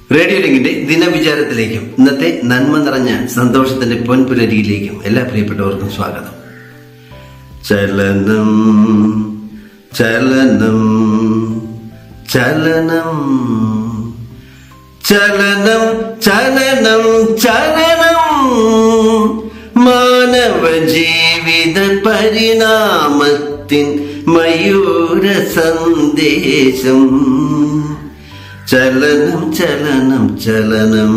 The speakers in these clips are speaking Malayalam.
റേഡിയോ ലിങ്കിന്റെ ദിനവിചാരത്തിലേക്കും ഇന്നത്തെ നന്മ നിറഞ്ഞ സന്തോഷത്തിന്റെ പൊൻപുലരിയിലേക്കും എല്ലാ പ്രിയപ്പെട്ടവർക്കും സ്വാഗതം ചലനം ചലനം ചലനം ചലനം ചലനം ചലനം മാനവ ജീവിത പരിണാമത്തിൻ മയൂര സന്ദേശം ചലനം ചലനം ചലനം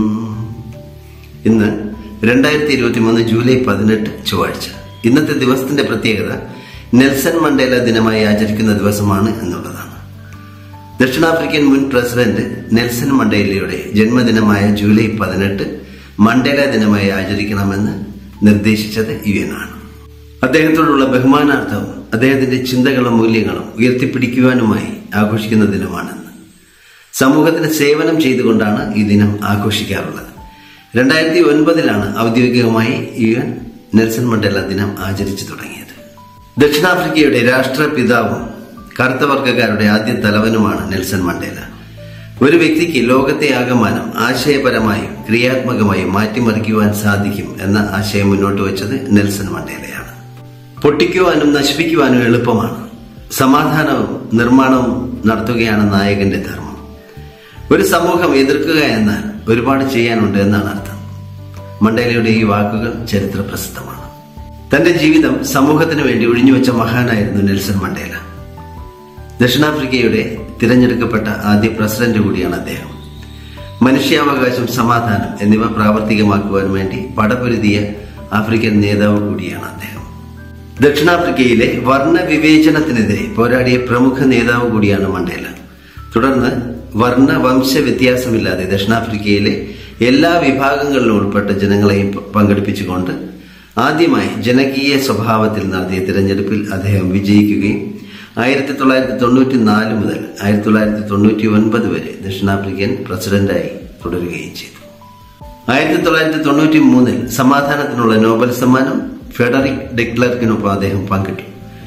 ഇന്ന് രണ്ടായിരത്തി ഇരുപത്തി മൂന്ന് ജൂലൈ പതിനെട്ട് ചൊവ്വാഴ്ച ഇന്നത്തെ ദിവസത്തിന്റെ പ്രത്യേകത നെൽസൺ മണ്ടേല ദിനമായി ആചരിക്കുന്ന ദിവസമാണ് എന്നുള്ളതാണ് ദക്ഷിണാഫ്രിക്കൻ മുൻ പ്രസിഡന്റ് നെൽസൺ മണ്ടേലയുടെ ജന്മദിനമായ ജൂലൈ പതിനെട്ട് മണ്ടേല ദിനമായി ആചരിക്കണമെന്ന് നിർദ്ദേശിച്ചത് യു എൻ ആണ് അദ്ദേഹത്തോടുള്ള ബഹുമാനാർത്ഥവും അദ്ദേഹത്തിന്റെ ചിന്തകളും മൂല്യങ്ങളും ഉയർത്തിപ്പിടിക്കുവാനുമായി ആഘോഷിക്കുന്ന ദിനമാണെന്ന് സമൂഹത്തിന് സേവനം ചെയ്തുകൊണ്ടാണ് ഈ ദിനം ആഘോഷിക്കാറുള്ളത് രണ്ടായിരത്തി ഒൻപതിലാണ് ഔദ്യോഗികമായി യു എൻ നെൽസൺ മണ്ടേല ദിനം ആചരിച്ചു തുടങ്ങിയത് ദക്ഷിണാഫ്രിക്കയുടെ രാഷ്ട്രപിതാവും കറുത്ത വർഗ്ഗക്കാരുടെ ആദ്യ തലവനുമാണ് നെൽസൺ മണ്ടേല ഒരു വ്യക്തിക്ക് ലോകത്തെ ആകമാനം ആശയപരമായും ക്രിയാത്മകമായും മാറ്റിമറിക്കുവാൻ സാധിക്കും എന്ന ആശയം മുന്നോട്ട് വെച്ചത് നെൽസൺ മണ്ടേലയാണ് പൊട്ടിക്കുവാനും നശിപ്പിക്കുവാനും എളുപ്പമാണ് സമാധാനവും നിർമ്മാണവും നടത്തുകയാണ് നായകന്റെ ധർമ്മം ഒരു സമൂഹം എതിർക്കുക എന്നാൽ ഒരുപാട് ചെയ്യാനുണ്ട് എന്നാണ് അർത്ഥം മണ്ടേലയുടെ ഈ വാക്കുകൾ ചരിത്ര പ്രസിദ്ധമാണ് തന്റെ ജീവിതം സമൂഹത്തിന് വേണ്ടി ഒഴിഞ്ഞുവെച്ച മഹാനായിരുന്നു നെൽസൺ മണ്ടേല ദക്ഷിണാഫ്രിക്കയുടെ തിരഞ്ഞെടുക്കപ്പെട്ട ആദ്യ പ്രസിഡന്റ് കൂടിയാണ് അദ്ദേഹം മനുഷ്യാവകാശം സമാധാനം എന്നിവ പ്രാവർത്തികമാക്കുവാൻ വേണ്ടി പടപൊരുതിയ ആഫ്രിക്കൻ നേതാവ് കൂടിയാണ് അദ്ദേഹം ദക്ഷിണാഫ്രിക്കയിലെ വർണ്ണ വിവേചനത്തിനെതിരെ പോരാടിയ പ്രമുഖ നേതാവ് കൂടിയാണ് മണ്ടേല തുടർന്ന് വർണ്ണ വംശ വ്യത്യാസമില്ലാതെ ദക്ഷിണാഫ്രിക്കയിലെ എല്ലാ വിഭാഗങ്ങളിലും ഉൾപ്പെട്ട ജനങ്ങളെയും പങ്കെടുപ്പിച്ചുകൊണ്ട് ആദ്യമായി ജനകീയ സ്വഭാവത്തിൽ നടത്തിയ തിരഞ്ഞെടുപ്പിൽ അദ്ദേഹം വിജയിക്കുകയും ആയിരത്തി തൊള്ളായിരത്തി തൊണ്ണൂറ്റി നാല് മുതൽ ആയിരത്തി തൊള്ളായിരത്തി തൊണ്ണൂറ്റി ഒൻപത് വരെ ദക്ഷിണാഫ്രിക്കൻ പ്രസിഡന്റായി തുടരുകയും ചെയ്തു ആയിരത്തി തൊള്ളായിരത്തി തൊണ്ണൂറ്റി മൂന്നിൽ സമാധാനത്തിനുള്ള നോബൽ സമ്മാനം ഫെഡറിക് ഡെക്ലർക്കിനൊപ്പം അദ്ദേഹം പങ്കിട്ടു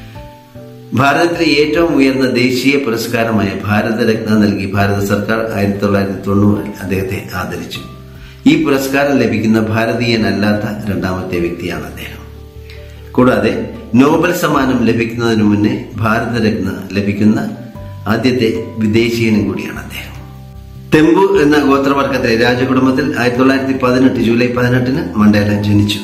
ഭാരതത്തിലെ ഏറ്റവും ഉയർന്ന ദേശീയ പുരസ്കാരമായ ഭാരതരത്ന നൽകി ഭാരത സർക്കാർ ആയിരത്തി തൊള്ളായിരത്തി തൊണ്ണൂറിൽ അദ്ദേഹത്തെ ആദരിച്ചു ഈ പുരസ്കാരം ലഭിക്കുന്ന ഭാരതീയനല്ലാത്ത രണ്ടാമത്തെ വ്യക്തിയാണ് അദ്ദേഹം കൂടാതെ നോബൽ സമ്മാനം ലഭിക്കുന്നതിനു മുന്നേ ഭാരതരത്ന ലഭിക്കുന്ന ആദ്യത്തെ വിദേശീയനും കൂടിയാണ് അദ്ദേഹം തെമ്പു എന്ന ഗോത്രവർഗത്തിലെ രാജകുടുംബത്തിൽ ആയിരത്തി തൊള്ളായിരത്തി പതിനെട്ട് ജൂലൈ പതിനെട്ടിന് മണ്ടേല ജനിച്ചു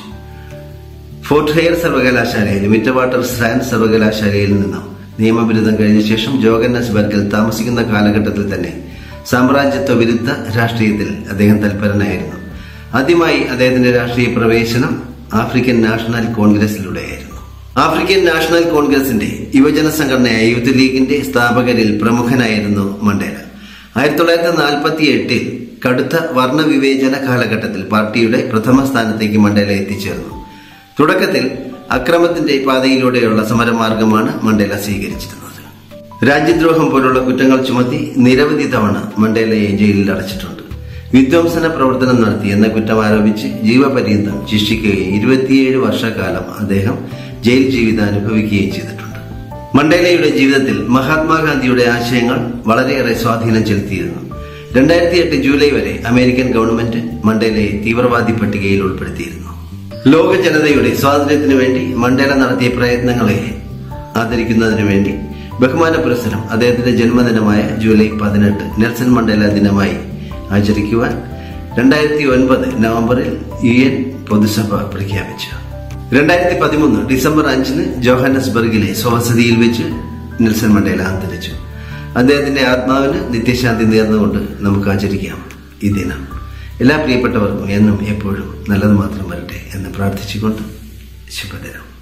ഫോർട്ട് ഹെയർ സർവകലാശാലയിലും മിറ്റവാട്ടർ സാൻഡ് സർവകലാശാലയിൽ നിന്നും നിയമബിരുദം കഴിഞ്ഞ ശേഷം ജോഗന്നസ്ബർഗിൽ താമസിക്കുന്ന കാലഘട്ടത്തിൽ തന്നെ സാമ്രാജ്യത്വ വിരുദ്ധ രാഷ്ട്രീയത്തിൽ അദ്ദേഹം തൽപരനായിരുന്നു ആദ്യമായി അദ്ദേഹത്തിന്റെ രാഷ്ട്രീയ പ്രവേശനം ആഫ്രിക്കൻ നാഷണൽ കോൺഗ്രസിലൂടെയായിരുന്നു ആഫ്രിക്കൻ നാഷണൽ കോൺഗ്രസിന്റെ യുവജന സംഘടനയായ യൂത്ത് ലീഗിന്റെ സ്ഥാപകരിൽ പ്രമുഖനായിരുന്നു മണ്ടേല ആയിരത്തി തൊള്ളായിരത്തി നാൽപ്പത്തി എട്ടിൽ കടുത്ത വർണ്ണവിവേചന കാലഘട്ടത്തിൽ പാർട്ടിയുടെ പ്രഥമ സ്ഥാനത്തേക്ക് മണ്ടേല എത്തിച്ചേർന്നു തുടക്കത്തിൽ അക്രമത്തിന്റെ പാതയിലൂടെയുള്ള സമരമാർഗമാണ് മണ്ടേല സ്വീകരിച്ചിരുന്നത് രാജ്യദ്രോഹം പോലുള്ള കുറ്റങ്ങൾ ചുമത്തി നിരവധി തവണ മണ്ടേലയെ ജയിലിൽ അടച്ചിട്ടുണ്ട് വിധ്വംസന പ്രവർത്തനം നടത്തി എന്ന കുറ്റം ആരോപിച്ച് ജീവപര്യന്തം ശിക്ഷിക്കുകയും ഇരുപത്തിയേഴ് വർഷക്കാലം അദ്ദേഹം ജയിൽ ജീവിതം അനുഭവിക്കുകയും ചെയ്തിട്ടുണ്ട് മണ്ടേലയുടെ ജീവിതത്തിൽ മഹാത്മാഗാന്ധിയുടെ ആശയങ്ങൾ വളരെയേറെ സ്വാധീനം ചെലുത്തിയിരുന്നു രണ്ടായിരത്തി എട്ട് ജൂലൈ വരെ അമേരിക്കൻ ഗവൺമെന്റ് മണ്ടേലയെ തീവ്രവാദി പട്ടികയിൽ ഉൾപ്പെടുത്തിയിരുന്നു ലോക ജനതയുടെ സ്വാതന്ത്ര്യത്തിനു വേണ്ടി മണ്ടേല നടത്തിയ പ്രയത്നങ്ങളെ ആദരിക്കുന്നതിനു വേണ്ടി ബഹുമാന പുരസ്സരം അദ്ദേഹത്തിന്റെ ജന്മദിനമായ ജൂലൈ പതിനെട്ട് നെൽസൺ മണ്ടേല ദിനമായി ആചരിക്കുവാൻ രണ്ടായിരത്തി ഒൻപത് നവംബറിൽ യു എൻ പൊതുസഭ പ്രഖ്യാപിച്ചു രണ്ടായിരത്തി പതിമൂന്ന് ഡിസംബർ അഞ്ചിന് ജോഹാനസ്ബർഗിലെ സ്വവസതിയിൽ വെച്ച് നെൽസൺ മണ്ടേല അന്തരിച്ചു അദ്ദേഹത്തിന്റെ ആത്മാവിന് നിത്യശാന്തി നേർന്നുകൊണ്ട് നമുക്ക് ആചരിക്കാം ഈ ദിനം എല്ലാ പ്രിയപ്പെട്ടവർക്കും എന്നും എപ്പോഴും നല്ലത് മാത്രം വരട്ടെ എന്ന് പ്രാർത്ഥിച്ചുകൊണ്ട് ശുഭദിനം